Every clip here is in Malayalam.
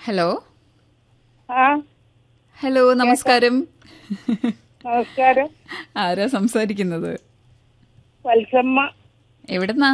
ഹലോ ആ ഹലോ നമസ്കാരം നമസ്കാരം ആരാ സംസാരിക്കുന്നത് വത്സമ്മ എവിടുന്നാ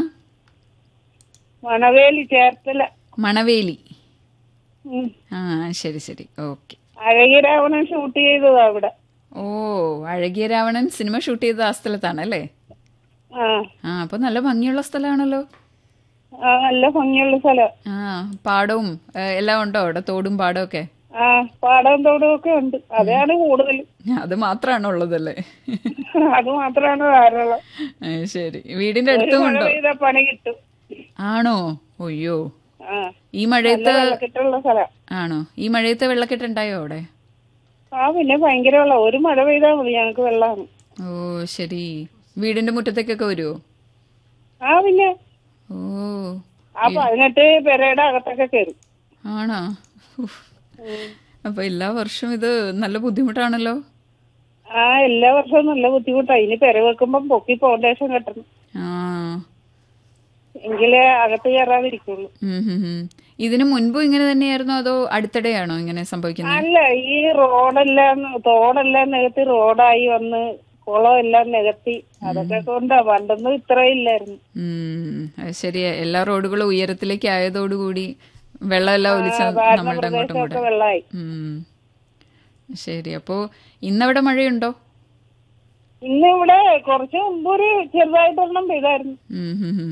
മണവേലി ചേർത്തല മണവേലി ഉം. ആ ശരി ശരി ഓക്കെ അഴകിരാവണൻ ഷൂട്ട് ചെയ്തതാ അവിടെ ഓ അഴകിയ രാവണൻ സിനിമ ഷൂട്ട് ചെയ്ത ആ സ്ഥലത്താണ് അല്ലേ ആ ആ അപ്പൊ നല്ല ഭംഗിയുള്ള സ്ഥലമാണല്ലോ ആ നല്ല ഭംഗിയുള്ള സ്ഥലം ആ പാടവും ഏ, എല്ലാം ഉണ്ടോ അവിടെ തോടും പാടവും ഒക്കെ ആ പാടവും തോടും ഒക്കെ ഉണ്ട് അതാണ് കൂടുതൽ അത് മാത്രമാണോ ഉള്ളതല്ലേ അത് മാത്രമാണ് ധാരാളം ഏ, ശരി വീടിന്റെ ഒരു അടുത്തും മഴ ഉണ്ടോ പെയ്ത പണി കിട്ടും ആണോ ഒയ്യോ ആ ഈ മഴയത്ത് നല്ല വെള്ളക്കെട്ടുള്ള സ്ഥലം ആണോ ഈ മഴയത്ത് വെള്ളക്കെട്ടുണ്ടായോ അവിടെ ആ പിന്നെ ഭയങ്കര വെള്ളം ഒരു മഴ പെയ്താൽ മതി ഞങ്ങൾക്ക് വെള്ളമാണ് ഓ ശരി വീടിന്റെ മുറ്റത്തേക്കൊക്കെ വരുമോ ആ പിന്നെ ഓ ആ പതിനെട്ട് പെരയുടെ അകത്തൊക്കെ കയറും ആണോ ഉഫ്. അപ്പൊ എല്ലാ വർഷവും ഇത് നല്ല ബുദ്ധിമുട്ടാണല്ലോ ആ എല്ലാ വർഷവും നല്ല ബുദ്ധിമുട്ടാണ് ഇനി പെര വെക്കുമ്പം പൊക്കി ഫൗണ്ടേഷൻ കെട്ടണം ആ എങ്കിലേ അകത്ത് കയറാതിരിക്കുള്ളൂ ഉം ഹും ഹും. ഇതിനു മുൻപും ഇങ്ങനെ തന്നെയായിരുന്നോ അതോ അടുത്തിടെയാണോ ഇങ്ങനെ സംഭവിക്കുന്നത് അല്ല ഈ റോഡെല്ലാം തോടെല്ലാം നികത്തി റോഡായി വന്ന് കുളമെല്ലാം നികത്തി അതൊക്കെ കൊണ്ടാ പണ്ടൊന്നും ഇത്രയില്ലായിരുന്നു ഉം അത് ശരിയാ എല്ലാ റോഡുകളും ഉയരത്തിലേക്ക് ആയതോടുകൂടി വെള്ളമെല്ലാം ഒലിച്ച നമ്മളുടെ അങ്ങോട്ടും ഒക്കെ കൂടെ വെള്ളമായി ഉം ശരി അപ്പോ ഇന്നവിടെ മഴയുണ്ടോ ഇന്ന് ഇവിടെ കുറച്ച് മുമ്പ് ഒരു ചെറുതായിട്ടൊരെണ്ണം പെയ്തായിരുന്നു ഉം ഹും ഹും.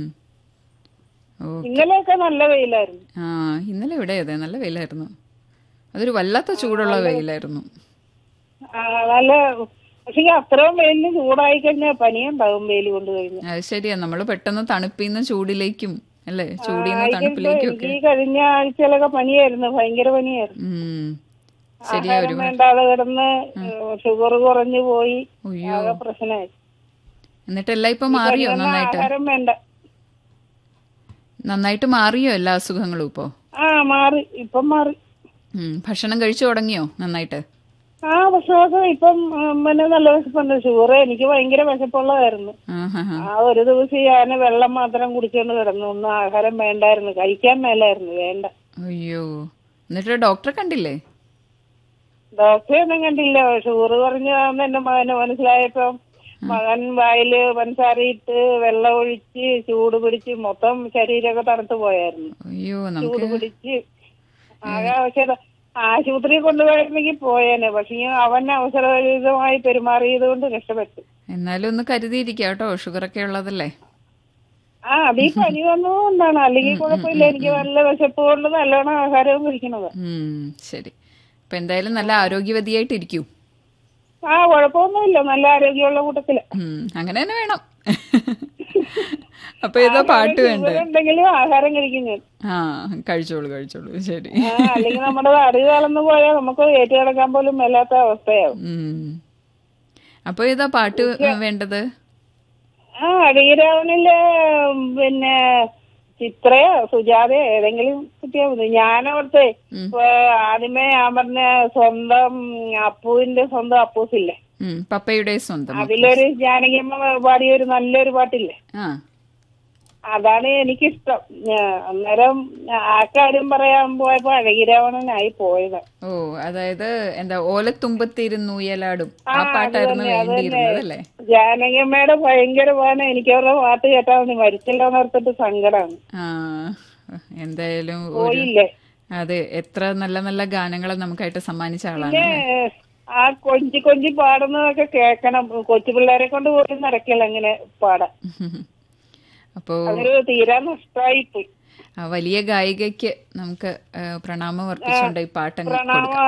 ഓ ഇന്നലെയൊക്കെ നല്ല വെയിലായിരുന്നു ആ ഇന്നലെ ഇവിടെ അതെ നല്ല വെയിലായിരുന്നു അതൊരു വല്ലാത്ത ചൂടുള്ള വെയിലായിരുന്നു ആ നല്ല പക്ഷെ ഈ അത്രയും വെയിലിന് ചൂടായി കഴിഞ്ഞാൽ പനിയുണ്ടാവും വെയിൽ കൊണ്ട് കഴിഞ്ഞാൽ അത് ശരിയാ നമ്മൾ പെട്ടെന്ന് തണുപ്പിന്ന് ചൂടിലേക്കും അല്ലേ ചൂടിന്ന് തണുപ്പിലേക്കും ഒക്കെ എനിക്ക് ഈ കഴിഞ്ഞ ആഴ്ചയിലൊക്കെ പനിയായിരുന്നു ഭയങ്കര പനിയായിരുന്നു ഉം ശരിയാ ഒരു ആഹാരം വേണ്ടാതെ കിടന്ന് ഷുഗർ കുറഞ്ഞു പോയി അയ്യോ ആകെ പ്രശ്നമായി എന്നിട്ട് എല്ലാം ഇപ്പൊ മാറിയോ എന്നാ നന്നായിട്ട് ആഹാരം വേണ്ട നന്നായിട്ട് മാറിയോ എല്ലാ അസുഖങ്ങളും ഇപ്പോ ആ മാറി ഇപ്പം മാറി ഉം ഭക്ഷണം കഴിച്ചു തുടങ്ങിയോ നന്നായിട്ട് ആ വിശ്വാസം ഇപ്പം ഉം, പിന്നെ നല്ല വിശപ്പുണ്ട് ഷുഗർ എനിക്ക് ഭയങ്കര വിശപ്പുള്ളതായിരുന്നു ആഹാ ഹാ. ആ ഒരു ദിവസം ഞാൻ വെള്ളം മാത്രം കുടിച്ചുകൊണ്ട് കിടന്നു ഒന്നും ആഹാരം വേണ്ടായിരുന്നു കഴിക്കാൻ മേലായിരുന്നു വേണ്ട അയ്യോ എന്നിട്ട് ഡോക്ടറെ കണ്ടില്ലേ ഡോക്ടറെ ഒന്നും കണ്ടില്ല ഷുഗർ കുറഞ്ഞാന്ന് എന്റെ മകന് മനസ്സിലായപ്പം മകൻ വായില് പഞ്ചസാരയിട്ട് വെള്ളം ഒഴിച്ച് ചൂട് പിടിച്ച് മൊത്തം ശരീരമൊക്കെ തണുത്തു പോയായിരുന്നു അയ്യോ ചൂട് നമുക്ക് പിടിച്ച് ആകെ അവശത ആശുപത്രി കൊണ്ടുപോയിരുന്നെങ്കിൽ പോയേനെ പക്ഷെ അവൻ അവസരരഹിതമായി പെരുമാറിയത് കൊണ്ട് രക്ഷപ്പെട്ടു എന്നാലും ഒന്ന് കരുതിയിരിക്കാം കേട്ടോ ഷുഗറൊക്കെ ഉള്ളതല്ലേ ആ അത് ഈ പനി വന്നതുകൊണ്ടാണ് അല്ലെങ്കിൽ കുഴപ്പമില്ല എനിക്ക് നല്ല വിശപ്പ് കൊണ്ട് നല്ലോണം ആഹാരവും കഴിക്കണത് ഉം ശരി അപ്പൊ എന്തായാലും നല്ല ആരോഗ്യവതിയായിട്ടിരിക്കൂ ആ കുഴപ്പമൊന്നുമില്ല നല്ല ആരോഗ്യമുള്ള കൂട്ടത്തില് ഉം അങ്ങനെ തന്നെ വേണം അപ്പൊ ഏതോ പാട്ട് വേണ്ടേ എന്തെങ്കിലും ആഹാരം കഴിക്കും ഞാൻ ആ കഴിച്ചോളൂ കഴിച്ചോളൂ ശരി ആ, അല്ലെങ്കിൽ നമ്മുടെ നാട് കളന്ന് പോയാൽ നമുക്ക് ഏറ്റുകിടക്കാൻ പോലും മേലാത്ത അവസ്ഥയാവും ഉം അപ്പൊ ഏതാ പാട്ട് വേണ്ടത് ആ അടിയരാവണിലെ പിന്നെ ചിത്രയോ സുജാതയോ ഏതെങ്കിലും കിട്ടിയാൽ മതി ഞാനവിടുത്തെ ഇപ്പൊ ആദ്യമേ ഞാൻ പറഞ്ഞ സ്വന്തം അപ്പുവിന്റെ സ്വന്തം അപ്പൂസില്ലേ ഉം പപ്പയുടെ സ്വന്തം അതിലൊരു ജാനകിയമ്മ പാടിയ ഒരു നല്ലൊരു പാട്ടില്ലേ ആ അതാണ് എനിക്കിഷ്ടം ഞാ- അന്നേരം ആ കാര്യം പറയാൻ പോയപ്പോ അഴകിരാവണനായി പോയത് ഓ അതായത് എന്താ ഓലത്തുമ്പത്തിരുന്നു ഉയലാടും ആ പാട്ടായിരുന്നു വേണ്ടിയിരുന്നത് അല്ലേ ജാനകിയമ്മയുടെ ഭയങ്കര പാന എനിക്ക് അവരുടെ പാട്ട് കേട്ടാ മതി മരിച്ചല്ലോ എന്നോർത്തിട്ട് സങ്കടമാണ് ആ എന്തായാലും ഒരു പോയില്ലേ അതെ എത്ര നല്ല നല്ല ഗാനങ്ങൾ നമുക്കായിട്ട് സമ്മാനിച്ച ആളാണ് ഏ, ആ കൊഞ്ചി കൊഞ്ചി പാടുന്നതൊക്കെ കേൾക്കണം കൊച്ചു പിള്ളേരെ കൊണ്ട് പോലും നടക്കില്ല അങ്ങനെ പാടാൻ അപ്പോ അതൊരു തീരാ നഷ്ടമായി പോയി ആ വലിയ ഗായികയ്ക്ക് നമുക്ക് ആ, പ്രണാമം അർപ്പിച്ചുകൊണ്ട് ഈ പാട്ടങ്ങ് കൊടുക്കാം പ്രണാമം